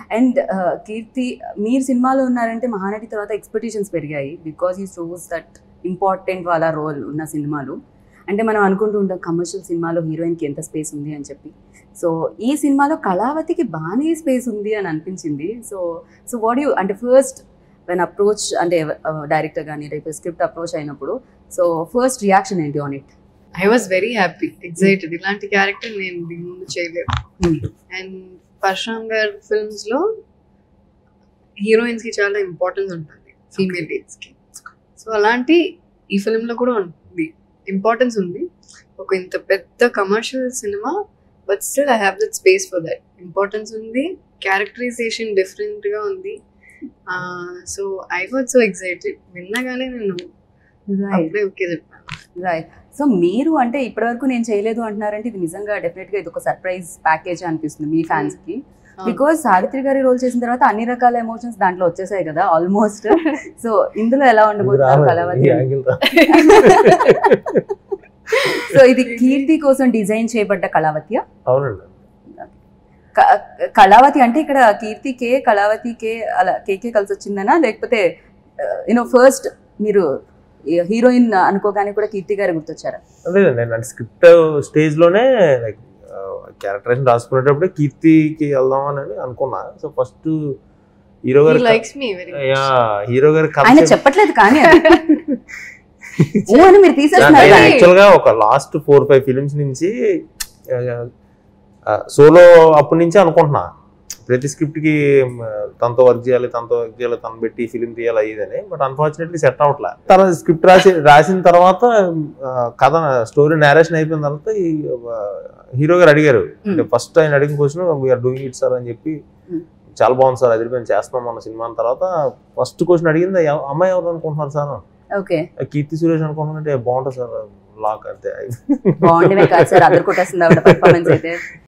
And కీర్తి మీరు సినిమాలో ఉన్నారంటే మహానటి తర్వాత ఎక్స్పెక్టేషన్స్ పెరిగాయి because you shows that important వాళ్ళ రోల్ ఉన్న సినిమాలు అంటే మనం అనుకుంటూ ఉంటాం కమర్షియల్ సినిమాలో హీరోయిన్కి ఎంత స్పేస్ ఉంది అని చెప్పి సో ఈ సినిమాలో కళావతికి బాగానే స్పేస్ ఉంది అని అనిపించింది సో సో వాట్ యూ అంటే ఫస్ట్ వెన్ అప్రోచ్ అంటే డైరెక్టర్ కానీ రేపు స్క్రిప్ట్ అప్రోచ్ అయినప్పుడు సో ఫస్ట్ రియాక్షన్ ఏంటి on it I was very happy excited ఇలాంటి క్యారెక్టర్ నేను దీని ముందు చేయలేదు అండ్ పరశురామ్ గారి ఫిల్మ్స్ లో హీరోయిన్స్ కి చాలా ఇంపార్టెన్స్ ఉంటుంది ఫీమేల్ లీడ్స్ కి సో అలాంటి ఈ ఫిల్మ్ లో కూడా ఉంది ఇంపార్టెన్స్ ఉంది ఒక ఇంత పెద్ద commercial cinema but still I have that space for that importance ఉంది క్యారెక్టరైజేషన్ డిఫరెంట్ గా ఉంది so I was so excited విన్నగానే నేను అప్పుడే ఓకే చెప్పాను రైట్ సో మీరు అంటే ఇప్పటివరకు నేను చేయలేదు అంటున్నారంటే ఇది నిజంగా డెఫినెట్ గా ఇది ఒక సర్ప్రైజ్ ప్యాకేజ్ అనిపిస్తుంది మీ ఫ్యాన్స్ కి బికాస్ సావిత్రి గారి రోల్ చేసిన తర్వాత అన్ని రకాల ఎమోషన్స్ దాంట్లో వచ్చేసాయి కదా ఆల్మోస్ట్ సో ఇందులో ఎలా ఉండబోతున్నారు కళావతి సో ఇది కీర్తి కోసం డిజైన్ చేయబడ్డ కళావతి అవునండి కళావతి అంటే ఇక్కడ కీర్తి కే కళావతి కే అలా కేకే కలిసి వచ్చిందనా లేకపోతే యూనో ఫస్ట్ మీరు హీరోయిన్ అనుకోగానే కూడా కీర్తి గారు గుర్తొచ్చారా లేదండి నేను అంటే స్క్రిప్ట్ స్టేజ్ లోనే లైక్ క్యారెక్టరేషన్ రాసుకునేటప్పుడే కీర్తికి వెళ్దాం అని అనుకున్నా సో ఫస్ట్ హీరో గారి likes me very yeah hero గారి ఆయన చెప్పట్లేదు కానీ అది. ఊ అని మీరు తీసేస్తున్నారు కానీ. యాక్చువల్ గా ఒక లాస్ట్ ఫోర్ ఫైవ్ ఫిలిమ్స్ నుంచి సోలో అప్పటి నుంచి అనుకుంటున్నా ప్రతి స్క్రిప్ట్ కి మ, తనతో వర్క్ చేయాలి తనతో వర్క్ చేయాలి తను పెట్టి ఫిలిం తీయాలి అయ్యేదని బట్ అన్ఫార్చునేట్లీ సెట్ అవట్లే తర్వాత స్క్రిప్ట్ రాసి రాసిన తర్వాత ఆ, కథ స్టోరీ నేరేషన్ అయిపోయిన తర్వాత ఈ హీరో గారు అడిగారు అంటే ఫస్ట్ ఆయన అడిగిన question we are doing it sir అని చెప్పి Hmm. చాలా బాగుంది సార్ అది మేము చేస్తున్నాం మన సినిమా అన్న తర్వాత ఫస్ట్ క్వశ్చన్ అడిగింది "ఎవ- అమ్మాయి ఎవరు అనుకుంటున్నారు సార్ ఓకే కీర్తి సురేష్ అనుకుంటున్నానంటే బాగుంటుంది సార్ లాక్ అంతే బాగుండేవే కాదు సార్ అదర్ కొట్టేస్తుంది ఆవిడ పర్ఫార్మెన్స్ అయితే